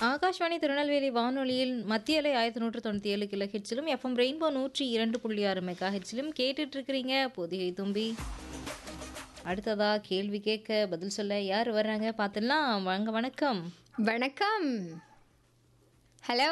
ஆகாஷ்வாணி திருநெல்வேலி வானொலியில் மத்திய அலை ஆயிரத்தி நூற்று தொண்ணூற்றி ஏழு கிலோ ஹெட்ஸிலும் எஃப்எம் ரெயின்போ நூற்றி இரண்டு புள்ளி ஆறு மெகா ஹெட்ஸிலும் கேட்டுட்டு இருக்கிறீங்க பொதிகை தும்பி அடுத்ததா கேள்வி கேட்க பதில் சொல்ல யார் வர்றாங்க பார்த்துடலாம் வாங்க வணக்கம் வணக்கம் ஹலோ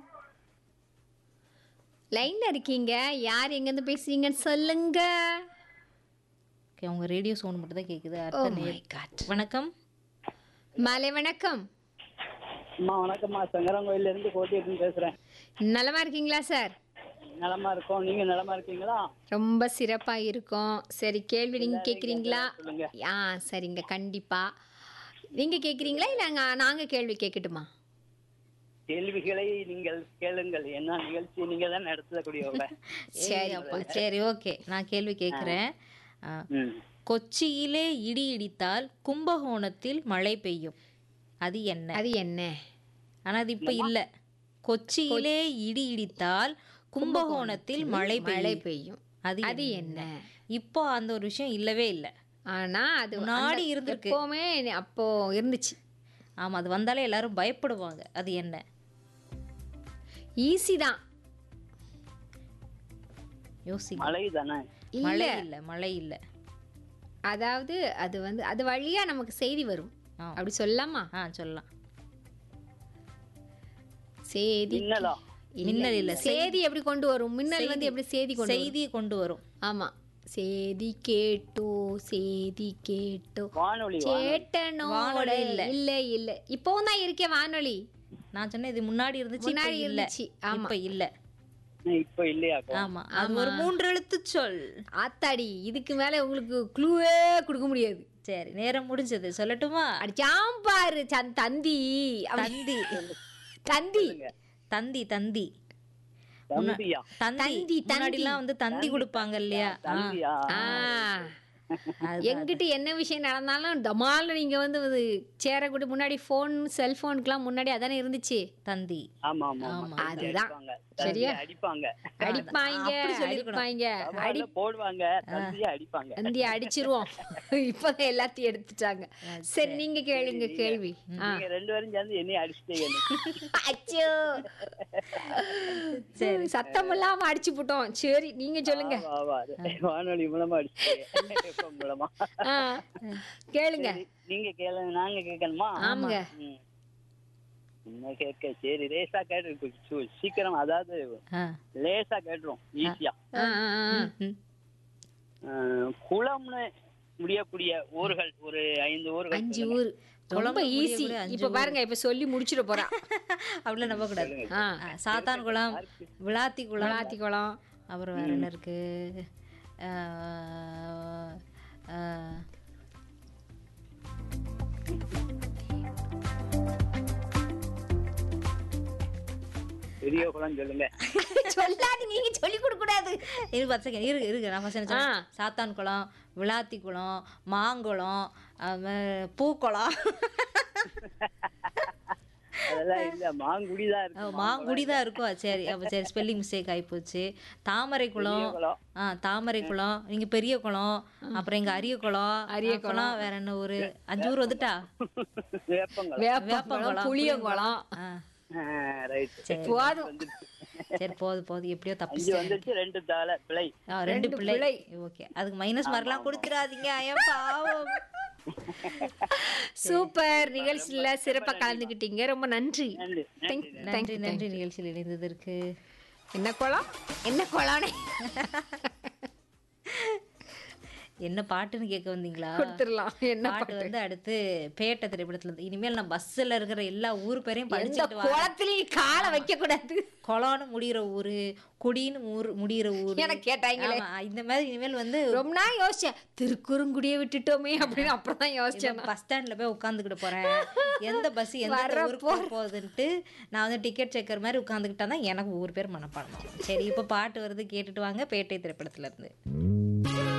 லைன்ல இருக்கீங்க யார் எங்கேருந்து பேசுறீங்கன்னு சொல்லுங்க ஓகே உங்க ரேடியோ சவுண்ட் மட்டும் தான் கேட்குது ஓ அடுத்த மை நேர் காட் வணக்கம் மாலை வணக்கம் அம்மா வணக்கம்மா சங்கரங்கோயில இருந்து கோட்டியிருந்து பேசுறேன் நலமா இருக்கீங்களா சார் நலமா இருக்கோம் நீங்க நலமா இருக்கீங்களா ரொம்ப சிறப்பா இருக்கும் சரி கேள்வி நீங்க கேக்குறீங்களா சொல்லுங்க. ஆ சரிங்க கண்டிப்பா நீங்க கேக்குறீங்களா இல்ல நாங்க- நாங்க கேள்வி கேட்கட்டுமா கேள்விகளை நீங்கள் கேளுங்கள் என்ன நிகழ்ச்சி நீங்க தான் நடத்தக்கூடியவங்க சரி அப்பா, சரி ஓகே நான் கேள்வி கேட்குறேன் ம். கொச்சியிலே இடி இடித்தால் கும்பகோணத்தில் மழை பெய்யும் அது என்ன அது என்ன ஆனா அது இப்ப இல்ல கொச்சியிலே இடி இடித்தால் கும்பகோணத்தில் மழை மழை பெய்யும் பெய்யும் அது அது என்ன என்ன இப்போ அந்த ஒரு விஷயம் இல்லவே இல்லை ஆனா அது முன்னாடி அந்த- இருந்திருக்கு. எப்பவுமே அப்போ இருந்துச்சு ஆமா அது வந்தாலே எல்லாரும் பயப்படுவாங்க அது என்ன ஈஸி தான் யோசிங்க மழை தானே இல்ல மழை இல்ல மழை இல்ல அதாவது அது வந்து அது வழியா நமக்கு செய்தி வரும் ஆ. அப்படி சொல்லலாமா ஆ சொல்லலாம் செய்தி மின்னலா மின்னல் இல்ல செய்தி எப்படி கொண்டு வரும் மின்னல் வந்து எப்படி செய்தி கொண்டு வரும்? செய்தியை கொண்டு வரும் ஆமா செய்தி கேட்டோ செய்தி கேட்டோ வானொலி சேட்டனோட வானொலி இல்ல. இல்ல இல்ல இப்பவும் தான் இருக்கே வானொலி நான் சொன்னேன் இது முன்னாடி இருந்துச்சு இப்ப முன்னாடி இல்ல இருந்துச்சு, ஆமா. இப்ப இல்ல வானொலி. இப்ப இல்லையாக்கா ஆமா அது ஒரு மூன்று எழுத்து சொல் ஆத்தாடி இதுக்கு மேல உங்களுக்கு க்ளூவே கொடுக்க முடியாது சரி நேரம் முடிஞ்சது சொல்லட்டுமா அடிச்சாம் பாரு சந் தந்தி அவன் தந்தி தந்தி தந்தி தந்தி தம்பியா தந்தி தந்தி, முன்னாடிலாம் வந்து தந்தி கொடுப்பாங்க இல்லையா ஆ, தம்பியா ஆ அது- எங்கிட்ட என்ன விஷயம் நடந்தாலும் டமால்னு நீங்க வந்து இது சேர கூட முன்னாடி ஃபோன் செல்போனுக்குலாம் முன்னாடி அதானே இருந்துச்சு தந்தி ஆமா ஆமா ஆமா அதுதான். அடிப்பாங்க. சரியா? தந்தியை அடிப்பாங்க அடிப்பாங்க அப்படி சொல்லிருக்கணும். அடிப்பாங்க அடி சவால்ல போடுவாங்க தந்தியை அடிப்பாங்க தந்தி அடிச்சிருவோம் இப்பதான் எல்லாத்தையும் எடுத்துட்டாங்க சரி நீங்க கேளுங்க கேள்வி ஆ. நீங்க ரெண்டு பேரும் சேர்ந்து என்னைய அடிச்சுட்டீங்க அச்சோ சரி சத்தம் இல்லாம அடிச்சு போட்டோம் சரி நீங்க சொல்லுங்க ஆமா, ஆமா. வானொலி மூலமா அடிச்சுட்டீங்க FM மூலமா ஆ. கேளுங்க சரி, நீங்க கேளுங்க நாங்க கேட்கணுமா ஆமாங்க ம். என்ன கேட்க சரி லேசா கேட்டு சு- சீக்கிரம் அதாவது ஆ. லேசா கேட்டுரும் ஈஸியா ஆ, ஆ, ஆ. ம். அஹ், குளம்னு முடியக்கூடிய ஊர்கள் ஒரு ஐந்து ஊர்கள் அஞ்சு ஊர் ரொம்ப குழம்பு ஈஸி முடியக்கூடிய அஞ்சு இப்ப பாருங்க இப்ப சொல்லி முடிச்சிட போறா அப்படிலாம் நம்ப கூடாது ஆ. ஆ, சாத்தான்குளம் விளாத்திக்குளம் விளாத்திக்குளம் அப்புறம் வேற என்ன இருக்கு ஆ, ஆ, பெரிய குளம் சொல்லுங்க சொல்லாதீங்க நீங்க சொல்லி கொடுக்க கூடாது இரு பத்து செகண்ட் இருக்கு இருக்கு நான் ஃபர்ஸ்ட் என்ன சொன்னேன்? சாத்தான்குளம் விளாத்திக்குளம் மாங்குளம் அப்புறம் பூக்குளம் அதெல்லாம் இல்ல மாங்குடிதான் ஆ, இருக்கு மாங்குடி தான் இருக்கும் சரி அப்போ சரி ஸ்பெல்லிங் மிஸ்டேக் ஆகிப்போச்சு தாமரை குளம் பெரிய குளம். ஆ தாமரை குளம் நீங்க பெரிய குளம் அப்புறம் இங்க அரிய குளம் அரிய அப்புறம் வேற என்ன ஒரு அஞ்சு ஊர் வந்துட்டா வேப்பங்குளம் வேப்பங்குளம் புளியங்குளம் ஆ ரைட் போதும் சரி போதும் போதும் எப்படியோ அஞ்சு தப்பிச்சு வந்துருச்சு ரெண்டு தாளை பிழை ஆ, ரெண்டு பிள்ளை ஓகே அதுக்கு மைனஸ் மார்க்லாம் கொடுத்துடாதீங்க ஐயா பாவம் சூப்பர் நிகழ்ச்சியில சிறப்பா கலந்துக்கிட்டீங்க ரொம்ப நன்றி நன்றி Thank- நன்றி thank நன்றி நன்றி நிகழ்ச்சியில் இணைந்ததற்கு என்ன குளம் என்ன குளம்னே என்ன பாட்டுன்னு கேட்க வந்தீங்களா கொடுத்துடலாம் என்ன பாட்டு வந்து அடுத்து பேட்டை திரைப்படத்துல இருந்து இனிமேல் நான் பஸ்ஸில் இருக்கிற எல்லா ஊர் பேரையும் எந்த படிச்சுட்டு வரேன் குளத்திலையும் காலை வைக்க கூடாது குளம்னு முடிகிற ஊரு குடின்னு ஊர் முடிகிற ஊர் எனக்கு கேட்டாங்களே ஆமா, இந்த மாதிரி இனிமேல் வந்து ரொம்ப நாள் யோசிச்சேன் திருக்குறுங்குடியை விட்டுட்டோமே அப்படின்னு அப்புறம் தான் யோசிச்சேன் பஸ் ஸ்டாண்ட்ல போய் உட்காந்துக்கிட்டு போறேன் எந்த பஸ் எந்த வர ஊருக்கு போகுதுன்ட்டு நான் வந்து டிக்கெட் செக்கர் மாதிரி உட்காந்துக்கிட்டா தான் எனக்கு ஊர் பேர் மனப்பாடம் சரி இப்போ பாட்டு வருது கேட்டுட்டு வாங்க பேட்டை திரைப்படத்துல இருந்து